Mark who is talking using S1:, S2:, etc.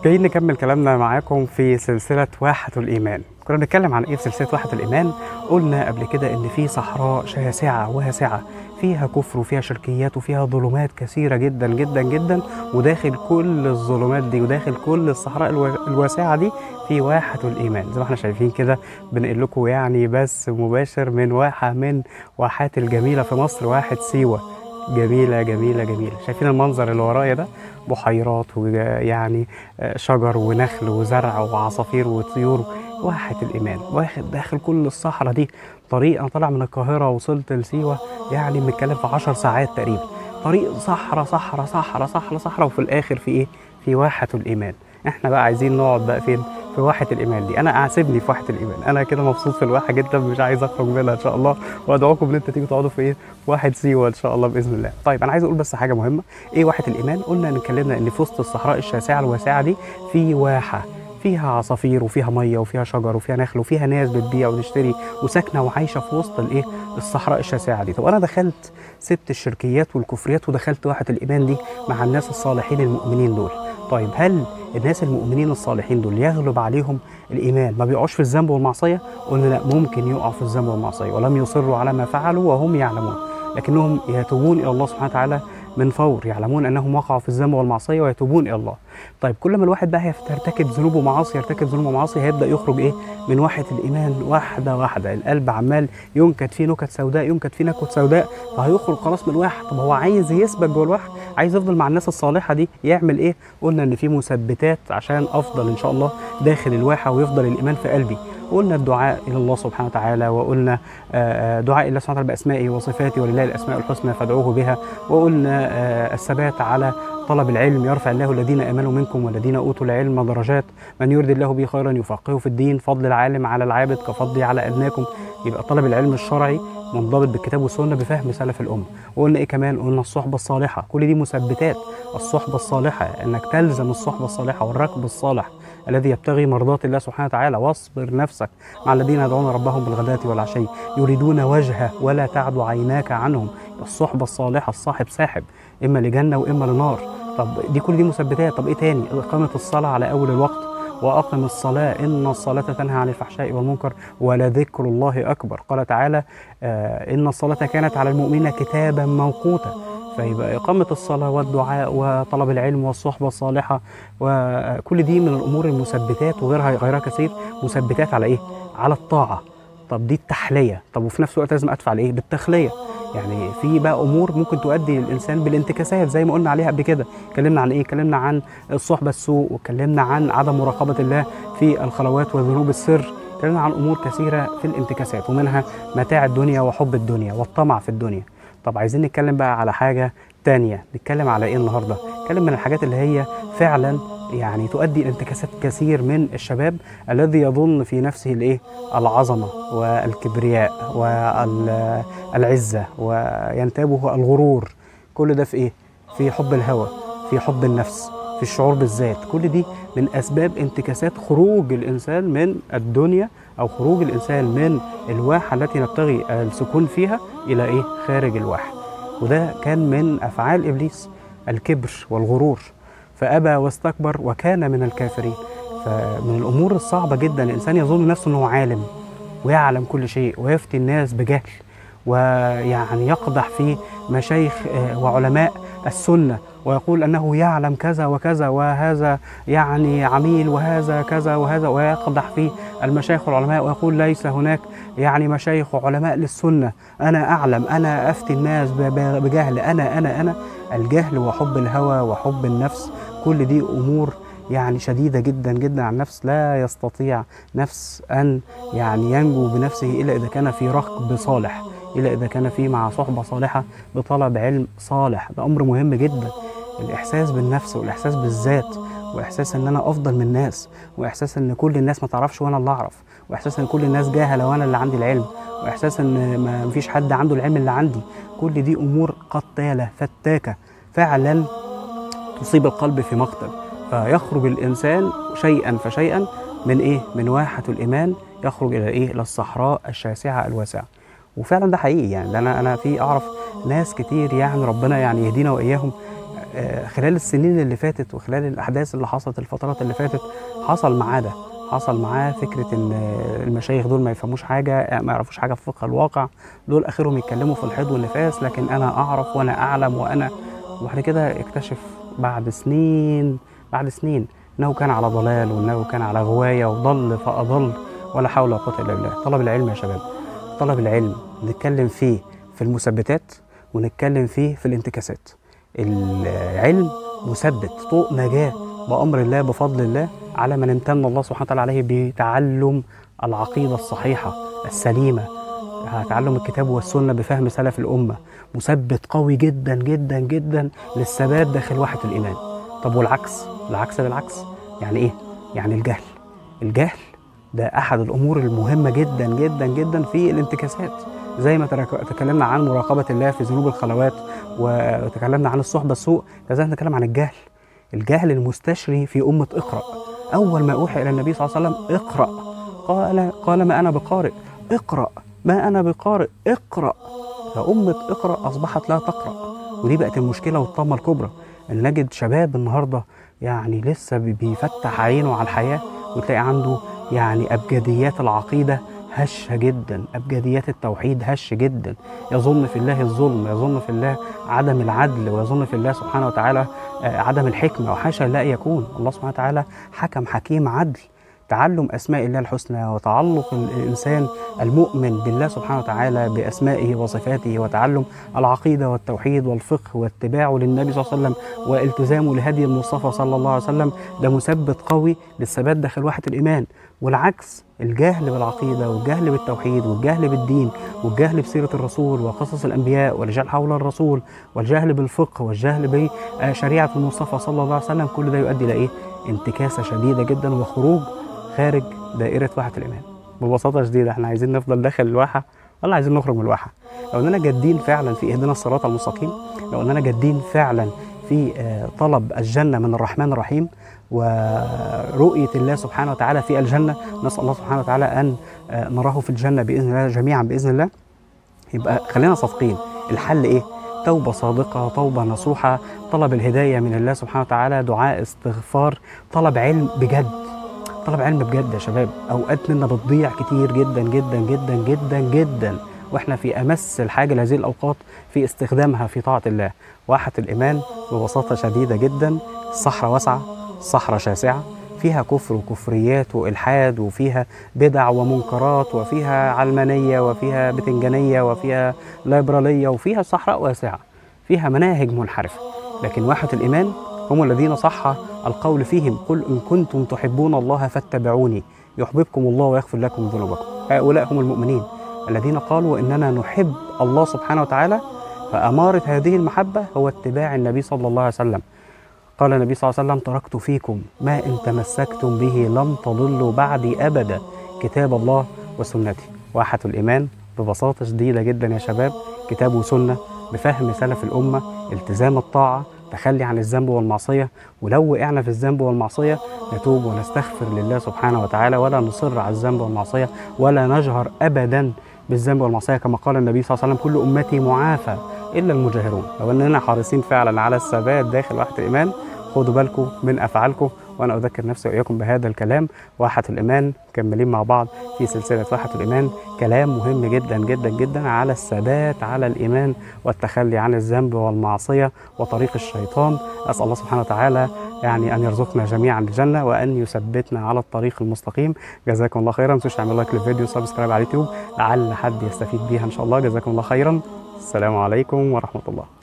S1: جايين نكمل كلامنا معاكم في سلسلة واحة الإيمان كنا بنتكلم عن إيه في سلسلة واحة الإيمان قلنا قبل كده إن في صحراء شاسعة واسعة فيها كفر وفيها شركيات وفيها ظلمات كثيرة جدا جدا جدا وداخل كل الظلمات دي وداخل كل الصحراء الوا- الواسعة دي في واحة الإيمان زي ما احنا شايفين كده بنقل لكم يعني بس مباشر من واحة من واحات الجميلة في مصر واحة سيوة جميلة جميلة جميلة شايفين المنظر اللي ورايا ده بحيرات ويعني شجر ونخل وزرع وعصافير وطيور واحة الإيمان واخد داخل كل الصحراء دي طريق أنا طالع من القاهرة وصلت لسيوة يعني بنتكلم في عشر ساعات تقريبا طريق صحراء صحراء صحراء صحراء صحراء وفي الآخر في إيه؟ في واحة الإيمان احنا بقى عايزين نقعد بقى فين؟ في واحة الإيمان دي أنا أعسبني في واحة الإيمان أنا كده مبسوط في الواحة جدا مش عايز أخرج منها إن شاء الله وأدعوكم إن أنتوا تيجوا تقعدوا في إيه؟ في واحد سيوة إن شاء الله بإذن الله طيب أنا عايز أقول بس حاجة مهمة إيه واحة الإيمان؟ قلنا إن اتكلمنا إن في وسط الصحراء الشاسعة الواسعة دي في واحة فيها عصافير وفيها ميه وفيها شجر وفيها نخل وفيها ناس بتبيع وتشتري وساكنه وعايشه في وسط الايه الصحراء الشاسعه دي طب انا دخلت سبت الشركيات والكفريات ودخلت واحه الايمان دي مع الناس الصالحين المؤمنين دول طيب هل الناس المؤمنين الصالحين دول يغلب عليهم الايمان ما بيقعوش في الذنب والمعصيه قلنا لا ممكن يقعوا في الذنب والمعصيه ولم يصروا على ما فعلوا وهم يعلمون لكنهم يتوبون الى الله سبحانه وتعالى من فور يعلمون انهم وقعوا في الذنب والمعصيه ويتوبون الى الله طيب كل ما الواحد بقى يرتكب ذنوب ومعاصي يرتكب ذنوب ومعاصي هيبدا يخرج ايه من واحه الايمان واحده واحده القلب عمال ينكت فيه نكت سوداء ينكت فيه نكت سوداء فهيخرج خلاص من الواحه طب هو عايز يثبت جوه الواحه عايز يفضل مع الناس الصالحه دي يعمل ايه قلنا ان في مثبتات عشان افضل ان شاء الله داخل الواحه ويفضل الايمان في قلبي قلنا الدعاء الى الله سبحانه وتعالى وقلنا آه، آه، دعاء الله سبحانه وتعالى باسمائه وصفاته ولله الاسماء الحسنى فادعوه بها وقلنا آه، الثبات على طلب العلم يرفع الله الذين امنوا منكم والذين اوتوا العلم درجات من يرد الله به خيرا يفقهه في الدين فضل العالم على العابد كفضلي على ادناكم يبقى طلب العلم الشرعي منضبط بالكتاب والسنه بفهم سلف الامه وقلنا ايه كمان قلنا الصحبه الصالحه كل دي مثبتات الصحبه الصالحه انك تلزم الصحبه الصالحه والركب الصالح الذي يبتغي مرضات الله سبحانه وتعالى واصبر نفسك مع الذين يدعون ربهم بالغداة والعشي يريدون وجهه ولا تعد عيناك عنهم الصحبة الصالحة الصاحب ساحب إما لجنة وإما لنار طب دي كل دي مثبتات طب إيه تاني إقامة الصلاة على أول الوقت وأقم الصلاة إن الصلاة تنهى عن الفحشاء والمنكر ولذكر الله أكبر قال تعالى آه إن الصلاة كانت على المؤمنين كتابا موقوتا فيبقى إقامة الصلاة والدعاء وطلب العلم والصحبة الصالحة وكل دي من الأمور المثبتات وغيرها غيرها كثير مثبتات على إيه؟ على الطاعة طب دي التحلية طب وفي نفس الوقت لازم أدفع لإيه؟ بالتخلية يعني في بقى امور ممكن تؤدي الانسان بالانتكاسات زي ما قلنا عليها قبل كده اتكلمنا عن ايه اتكلمنا عن الصحبه السوء واتكلمنا عن عدم مراقبه الله في الخلوات وذنوب السر اتكلمنا عن امور كثيره في الانتكاسات ومنها متاع الدنيا وحب الدنيا والطمع في الدنيا طب عايزين نتكلم بقى على حاجه تانية نتكلم على ايه النهارده نتكلم من الحاجات اللي هي فعلا يعني تؤدي الى انتكاسات كثير من الشباب الذي يظن في نفسه الايه العظمه والكبرياء والعزه وينتابه الغرور كل ده في ايه في حب الهوى في حب النفس في الشعور بالذات كل دي من اسباب انتكاسات خروج الانسان من الدنيا او خروج الانسان من الواحه التي نبتغي السكون فيها الى ايه خارج الواحه وده كان من افعال ابليس الكبر والغرور فابى واستكبر وكان من الكافرين فمن الامور الصعبه جدا الانسان يظن نفسه انه عالم ويعلم كل شيء ويفتي الناس بجهل ويعني يقدح في مشايخ آه، وعلماء السنه ويقول انه يعلم كذا وكذا وهذا يعني عميل وهذا كذا وهذا ويقدح في المشايخ والعلماء ويقول ليس هناك يعني مشايخ وعلماء للسنه انا اعلم انا افتي الناس ب- ب- بجهل انا انا انا الجهل وحب الهوى وحب النفس كل دي امور يعني شديده جدا جدا عن النفس لا يستطيع نفس ان يعني ينجو بنفسه الا اذا كان في ركب صالح الا اذا كان في مع صحبه صالحه بطلب علم صالح ده امر مهم جدا الاحساس بالنفس والاحساس بالذات واحساس ان انا افضل من الناس واحساس ان كل الناس ما تعرفش وانا اللي اعرف واحساس ان كل الناس جاهله وانا اللي عندي العلم واحساس ان ما فيش حد عنده العلم اللي عندي كل دي امور قتاله فتاكه فعلا تصيب القلب في مقتل فيخرج الانسان شيئا فشيئا من ايه من واحه الايمان يخرج الى ايه الى الصحراء الشاسعه الواسعه وفعلا ده حقيقي يعني ده انا انا في اعرف ناس كتير يعني ربنا يعني يهدينا واياهم آه، خلال السنين اللي فاتت وخلال الاحداث اللي حصلت الفترات اللي فاتت حصل معاه ده حصل معاه فكره ان آه، المشايخ دول ما يفهموش حاجه آه، ما يعرفوش حاجه في فقه الواقع دول اخرهم يتكلموا في الحيض والنفاس لكن انا اعرف وانا اعلم وانا وبعد كده اكتشف بعد سنين بعد سنين انه كان على ضلال وانه كان على غوايه وضل فاضل ولا حول ولا قوه الا بالله طلب العلم يا شباب طلب العلم نتكلم فيه في المثبتات ونتكلم فيه في الانتكاسات العلم مثبت طوق نجاه بامر الله بفضل الله على من امتن الله سبحانه وتعالى عليه بتعلم العقيده الصحيحه السليمه تعلم الكتاب والسنه بفهم سلف الامه مثبت قوي جدا جدا جدا للثبات داخل واحه الايمان طب والعكس العكس بالعكس يعني ايه يعني الجهل الجهل ده احد الامور المهمه جدا جدا جدا في الانتكاسات زي ما ترك- تكلمنا عن مراقبه الله في ذنوب الخلوات وتكلمنا عن الصحبه السوء كذلك نتكلم عن الجهل الجهل المستشري في امه اقرا اول ما اوحي الى النبي صلى الله عليه وسلم اقرا قال قال ما انا بقارئ اقرا ما انا بقارئ اقرا فامه اقرا اصبحت لا تقرا ودي بقت المشكله والطامه الكبرى ان نجد شباب النهارده يعني لسه بي- بيفتح عينه على الحياه وتلاقي عنده يعني ابجديات العقيده هشه جدا ابجديات التوحيد هش جدا يظن في الله الظلم يظن في الله عدم العدل ويظن في الله سبحانه وتعالى آه، عدم الحكمه وحاشا لا يكون الله سبحانه وتعالى حكم حكيم عدل تعلم اسماء الله الحسنى وتعلق الانسان المؤمن بالله سبحانه وتعالى باسمائه وصفاته وتعلم العقيده والتوحيد والفقه واتباعه للنبي صلى الله عليه وسلم والتزامه لهدي المصطفى صلى الله عليه وسلم ده مثبت قوي للثبات داخل واحه الايمان والعكس الجهل بالعقيده والجهل بالتوحيد والجهل بالدين والجهل بسيره الرسول وقصص الانبياء والرجال حول الرسول والجهل بالفقه والجهل بشريعه المصطفى صلى الله عليه وسلم كل ده يؤدي الى ايه؟ انتكاسه شديده جدا وخروج خارج دائره واحه الايمان. ببساطه شديده احنا عايزين نفضل داخل الواحه ولا عايزين نخرج من الواحه؟ لو اننا جادين فعلا في اهدنا الصراط المستقيم، لو اننا جادين فعلا في آه، طلب الجنه من الرحمن الرحيم ورؤيه الله سبحانه وتعالى في الجنه، نسال الله سبحانه وتعالى ان آه، نراه في الجنه باذن الله جميعا باذن الله. يبقى خلينا صادقين، الحل ايه؟ توبه صادقه، توبه نصوحه، طلب الهدايه من الله سبحانه وتعالى، دعاء استغفار، طلب علم بجد. طلب علم بجد يا شباب اوقات منا بتضيع كتير جدا جدا جدا جدا جدا واحنا في امس الحاجه لهذه الاوقات في استخدامها في طاعه الله واحه الايمان ببساطه شديده جدا الصحراء واسعه الصحراء شاسعه فيها كفر وكفريات والحاد وفيها بدع ومنكرات وفيها علمانيه وفيها بتنجانيه وفيها ليبراليه وفيها صحراء واسعه فيها مناهج منحرفه لكن واحه الايمان هم الذين صح القول فيهم قل إن كنتم تحبون الله فاتبعوني يحببكم الله ويغفر لكم ذنوبكم هؤلاء هم المؤمنين الذين قالوا إننا نحب الله سبحانه وتعالى فأمارة هذه المحبة هو اتباع النبي صلى الله عليه وسلم قال النبي صلى الله عليه وسلم تركت فيكم ما إن تمسكتم به لن تضلوا بعدي أبدا كتاب الله وسنتي واحة الإيمان ببساطة شديدة جدا يا شباب كتاب وسنة بفهم سلف الأمة التزام الطاعة تخلي عن الذنب والمعصية ولو وقعنا في الذنب والمعصية نتوب ونستغفر لله سبحانه وتعالى ولا نصر على الذنب والمعصية ولا نجهر أبدا بالذنب والمعصية كما قال النبي صلى الله عليه وسلم كل أمتي معافى إلا المجاهرون لو أننا حريصين فعلا على الثبات داخل واحة الإيمان خدوا بالكم من أفعالكم وأنا أذكر نفسي وإياكم بهذا الكلام واحة الإيمان مكملين مع بعض في سلسلة واحة الإيمان كلام مهم جدا جدا جدا على الثبات على الإيمان والتخلي عن الذنب والمعصية وطريق الشيطان أسأل الله سبحانه وتعالى يعني أن يرزقنا جميعا الجنة وأن يثبتنا على الطريق المستقيم جزاكم الله خيرا ما تنسوش تعملوا لايك للفيديو وسبسكرايب على اليوتيوب لعل حد يستفيد بيها إن شاء الله جزاكم الله خيرا السلام عليكم ورحمة الله